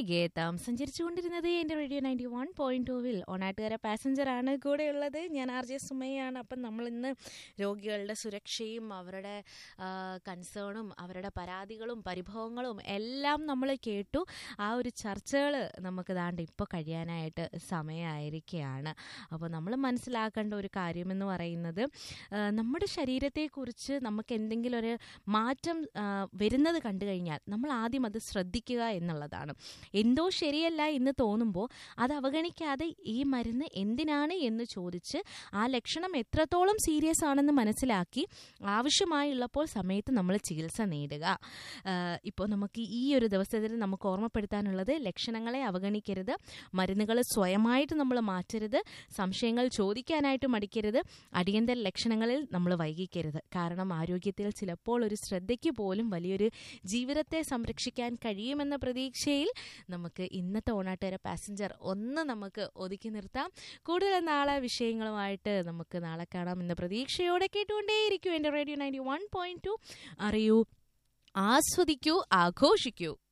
തിരികെ എത്താം സഞ്ചരിച്ചുകൊണ്ടിരുന്നത് എൻ്റെ റേഡിയോ നയൻറ്റി വൺ പോയിന്റ് ടൂവിൽ ഓണാട്ടുകാര പാസഞ്ചറാണ് കൂടെയുള്ളത് ഞാൻ ആർ ജെ സുമയാണ് അപ്പം നമ്മൾ ഇന്ന് രോഗികളുടെ സുരക്ഷയും അവരുടെ കൺസേണും അവരുടെ പരാതികളും പരിഭവങ്ങളും എല്ലാം നമ്മൾ കേട്ടു ആ ഒരു ചർച്ചകൾ നമുക്ക് ദാണ്ട് ഇപ്പോൾ കഴിയാനായിട്ട് സമയമായിരിക്കുകയാണ് അപ്പോൾ നമ്മൾ മനസ്സിലാക്കേണ്ട ഒരു കാര്യമെന്ന് പറയുന്നത് ആ, നമ്മുടെ ശരീരത്തെക്കുറിച്ച് നമുക്ക് എന്തെങ്കിലും ഒരു മാറ്റം ആ, വരുന്നത് കണ്ടു കഴിഞ്ഞാൽ നമ്മൾ ആദ്യം അത് ശ്രദ്ധിക്കുക എന്നുള്ളതാണ് എന്തോ ശരിയല്ല എന്ന് തോന്നുമ്പോൾ അത് അവഗണിക്കാതെ ഈ മരുന്ന് എന്തിനാണ് എന്ന് ചോദിച്ച് ആ ലക്ഷണം എത്രത്തോളം സീരിയസ് ആണെന്ന് മനസ്സിലാക്കി ആവശ്യമായുള്ളപ്പോൾ സമയത്ത് നമ്മൾ ചികിത്സ നേടുക ഇപ്പോൾ നമുക്ക് ഈ ഒരു ദിവസത്തിൽ നമുക്ക് ഓർമ്മപ്പെടുത്താനുള്ളത് ലക്ഷണങ്ങളെ അവഗണിക്കരുത് മരുന്നുകൾ സ്വയമായിട്ട് നമ്മൾ മാറ്റരുത് സംശയങ്ങൾ ചോദിക്കാനായിട്ട് മടിക്കരുത് അടിയന്തര ലക്ഷണങ്ങളിൽ നമ്മൾ വൈകിക്കരുത് കാരണം ആരോഗ്യത്തിൽ ചിലപ്പോൾ ഒരു ശ്രദ്ധയ്ക്ക് പോലും വലിയൊരു ജീവിതത്തെ സംരക്ഷിക്കാൻ കഴിയുമെന്ന പ്രതീക്ഷയിൽ നമുക്ക് ഇന്നത്തെ ഓണാട്ടുകാര പാസഞ്ചർ ഒന്ന് നമുക്ക് ഒതുക്കി നിർത്താം കൂടുതൽ നാളെ വിഷയങ്ങളുമായിട്ട് നമുക്ക് നാളെ കാണാം എന്ന പ്രതീക്ഷയോടെ കേട്ടുകൊണ്ടേയിരിക്കും Ente radio ninety one point two അറിയൂ ആസ്വദിക്കൂ ആഘോഷിക്കൂ